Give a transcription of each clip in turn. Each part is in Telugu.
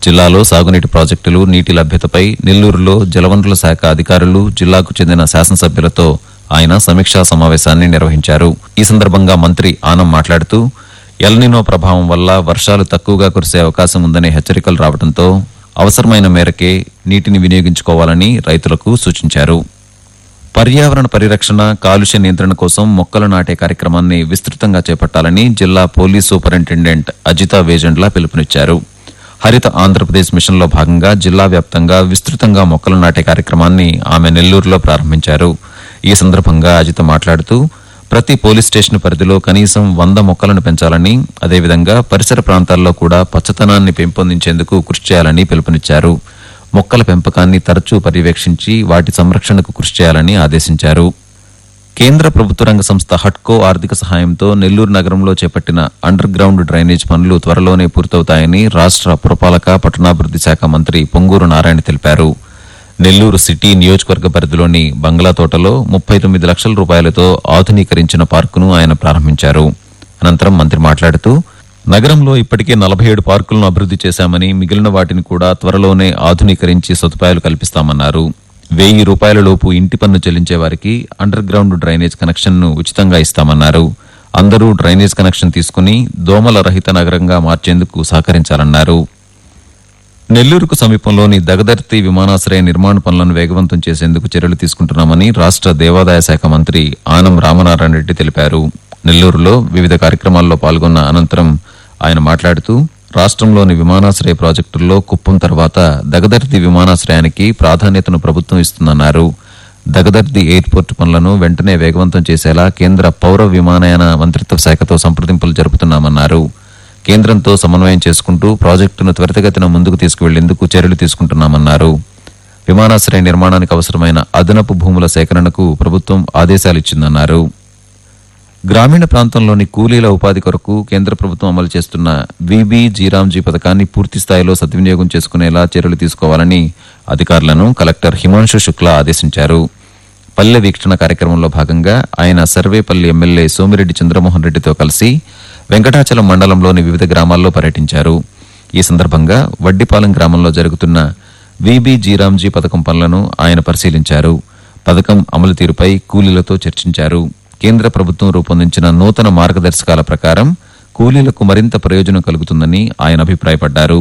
జిల్లాలో సాగునీటి ప్రాజెక్టులు నీటి లభ్యతపై నెల్లూరులో జలవనరుల శాఖ అధికారులు జిల్లాకు చెందిన శాసనసభ్యులతో ఆయన సమీక్షా సమావేశాన్ని నిర్వహించారు ఈ సందర్భంగా మంత్రి ఆనం మాట్లాడుతూ ఎల్నినో ప్రభావం వల్ల వర్షాలు తక్కువగా కురిసే అవకాశం ఉందనే హెచ్చరికలు రావడంతో అవసరమైన మేరకే నీటిని వినియోగించుకోవాలని రైతులకు సూచించారు పర్యావరణ పరిరక్షణ కాలుష్య నియంత్రణ కోసం మొక్కలు నాటే కార్యక్రమాన్ని విస్తృతంగా చేపట్టాలని జిల్లా పోలీస్ సూపరింటెండెంట్ అజితా వేజండ్ల పిలుపునిచ్చారు హరిత ఆంధ్రప్రదేశ్ మిషన్లో భాగంగా జిల్లా వ్యాప్తంగా విస్తృతంగా మొక్కలు నాటే కార్యక్రమాన్ని ఆమె నెల్లూరులో ప్రారంభించారు ఈ సందర్భంగా అజిత మాట్లాడుతూ ప్రతి పోలీస్ స్టేషన్ పరిధిలో కనీసం వంద మొక్కలను పెంచాలని అదేవిధంగా పరిసర ప్రాంతాల్లో కూడా పచ్చతనాన్ని పెంపొందించేందుకు కృషి చేయాలని పిలుపునిచ్చారు మొక్కల పెంపకాన్ని తరచూ పర్యవేక్షించి వాటి సంరక్షణకు కృషి చేయాలని ఆదేశించారు కేంద్ర ప్రభుత్వ రంగ సంస్థ హట్కో ఆర్థిక సహాయంతో నెల్లూరు నగరంలో చేపట్టిన అండర్ గ్రౌండ్ డ్రైనేజ్ పనులు త్వరలోనే పూర్తవుతాయని రాష్ట్ర పురపాలక పట్టణాభివృద్ధి శాఖ మంత్రి పొంగూరు నారాయణ తెలిపారు నెల్లూరు సిటీ నియోజకవర్గ పరిధిలోని బంగ్లా తోటలో ముప్పై తొమ్మిది లక్షల రూపాయలతో ఆధునీకరించిన పార్కును ఆయన ప్రారంభించారు అనంతరం మంత్రి మాట్లాడుతూ నగరంలో ఇప్పటికే నలభై ఏడు పార్కులను అభివృద్ధి చేశామని మిగిలిన వాటిని కూడా త్వరలోనే ఆధునీకరించి సదుపాయాలు కల్పిస్తామన్నారు వెయ్యి రూపాయల లోపు ఇంటి పన్ను చెల్లించే వారికి అండర్ గ్రౌండ్ డ్రైనేజ్ కనెక్షన్ను ఉచితంగా ఇస్తామన్నారు అందరూ డ్రైనేజ్ కనెక్షన్ తీసుకుని దోమల రహిత నగరంగా మార్చేందుకు సహకరించాలన్నారు నెల్లూరుకు సమీపంలోని దగదర్తి విమానాశ్రయ నిర్మాణ పనులను వేగవంతం చేసేందుకు చర్యలు తీసుకుంటున్నామని రాష్ట్ర దేవాదాయ శాఖ మంత్రి ఆనం రామనారాయణ రెడ్డి తెలిపారు నెల్లూరులో వివిధ కార్యక్రమాల్లో పాల్గొన్న అనంతరం ఆయన మాట్లాడుతూ రాష్ట్రంలోని విమానాశ్రయ ప్రాజెక్టుల్లో కుప్పం తర్వాత దగదర్తి విమానాశ్రయానికి ప్రాధాన్యతను ప్రభుత్వం ఇస్తుందన్నారు దగదర్తి ఎయిర్పోర్ట్ పనులను వెంటనే వేగవంతం చేసేలా కేంద్ర పౌర విమానయాన మంత్రిత్వ శాఖతో సంప్రదింపులు జరుపుతున్నామన్నారు కేంద్రంతో సమన్వయం చేసుకుంటూ ప్రాజెక్టును త్వరితగతిన ముందుకు తీసుకువెళ్లేందుకు చర్యలు తీసుకుంటున్నామన్నారు విమానాశ్రయ నిర్మాణానికి అవసరమైన అదనపు భూముల సేకరణకు ప్రభుత్వం ఆదేశాలిచ్చిందన్నారు గ్రామీణ ప్రాంతంలోని కూలీల ఉపాధి కొరకు కేంద్ర ప్రభుత్వం అమలు చేస్తున్న విబి జీరాంజీ పథకాన్ని పూర్తి స్థాయిలో సద్వినియోగం చేసుకునేలా చర్యలు తీసుకోవాలని అధికారులను కలెక్టర్ హిమాంశు శుక్లా ఆదేశించారు పల్లె వీక్షణ కార్యక్రమంలో భాగంగా ఆయన సర్వేపల్లి ఎమ్మెల్యే సోమిరెడ్డి చంద్రమోహన్ రెడ్డితో కలిసి వెంకటాచలం మండలంలోని వివిధ గ్రామాల్లో పర్యటించారు ఈ సందర్భంగా వడ్డిపాలెం గ్రామంలో జరుగుతున్న విబి జీరాంజీ పథకం పనులను ఆయన పరిశీలించారు పథకం అమలు తీరుపై కూలీలతో చర్చించారు కేంద్ర ప్రభుత్వం రూపొందించిన నూతన మార్గదర్శకాల ప్రకారం కూలీలకు మరింత ప్రయోజనం కలుగుతుందని ఆయన అభిప్రాయపడ్డారు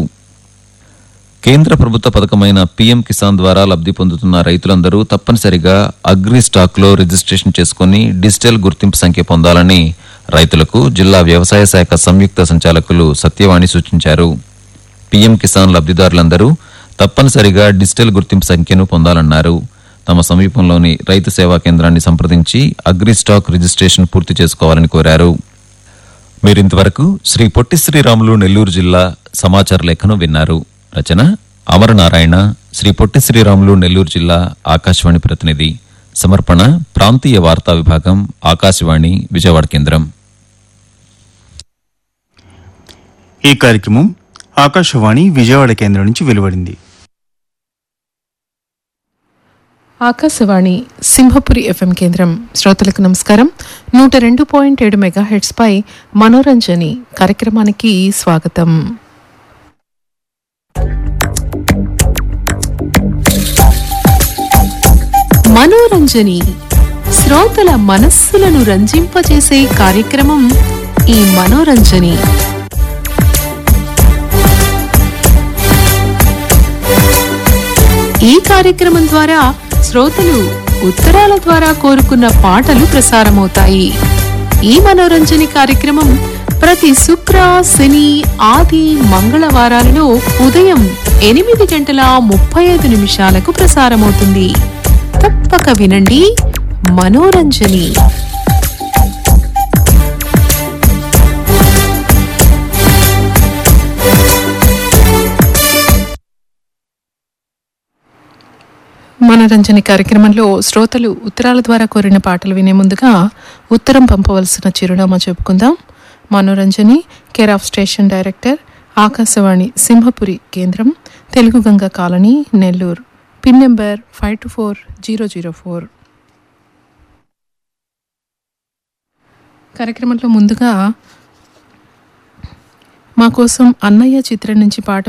కేంద్ర ప్రభుత్వ పథకమైన పీఎం కిసాన్ ద్వారా లబ్ధి పొందుతున్న రైతులందరూ తప్పనిసరిగా అగ్రి స్టాక్ లో రిజిస్ట్రేషన్ చేసుకుని డిజిటల్ గుర్తింపు సంఖ్య పొందాలని రైతులకు జిల్లా వ్యవసాయ శాఖ సంయుక్త సంచాలకులు సత్యవాణి సూచించారు పీఎం కిసాన్ లబ్ధిదారులందరూ తప్పనిసరిగా డిజిటల్ గుర్తింపు సంఖ్యను పొందాలన్నారు తమ సమీపంలోని రైతు సేవా కేంద్రాన్ని సంప్రదించి అగ్రి స్టాక్ రిజిస్ట్రేషన్ పూర్తి చేసుకోవాలని కోరారు మీరింతవరకు శ్రీ పొట్టి శ్రీరాములు నెల్లూరు జిల్లా సమాచార లేఖను విన్నారు రచన అమరనారాయణ శ్రీ పొట్టి శ్రీరాములు నెల్లూరు జిల్లా ఆకాశవాణి ప్రతినిధి సమర్పణ ప్రాంతీయ వార్తా విభాగం ఆకాశవాణి విజయవాడ కేంద్రం ఈ కార్యక్రమం ఆకాశవాణి విజయవాడ కేంద్రం నుంచి వెలువడింది ఆకాశవాణి సింహపురి ఎఫ్ఎం కేంద్రం శ్రోతలకు నమస్కారం నూట రెండు పాయింట్ ఏడు మెగా పై మనోరంజని కార్యక్రమానికి స్వాగతం మనోరంజని శ్రోతల మనస్సులను రంజింపచేసే కార్యక్రమం ఈ మనోరంజని ఈ కార్యక్రమం ద్వారా శ్రోతలు ఉత్తరాల ద్వారా కోరుకున్న పాటలు ప్రసారమవుతాయి ఈ మనోరంజని కార్యక్రమం ప్రతి శుక్ర శని ఆది మంగళవారాలలో ఉదయం ఎనిమిది గంటల ముప్పై ఐదు నిమిషాలకు ప్రసారమవుతుంది తప్పక వినండి మనోరంజని మనరంజని కార్యక్రమంలో శ్రోతలు ఉత్తరాల ద్వారా కోరిన పాటలు వినే ముందుగా ఉత్తరం పంపవలసిన చిరునామా చెప్పుకుందాం Manoranjani care of station director Akashvani Simhapuri కేంద్రం Telugu Ganga colony Nellore pin number five two four zero zero four కార్యక్రమంలో ముందుగా మా కోసం అన్నయ్య చిత్రం నుంచి పాట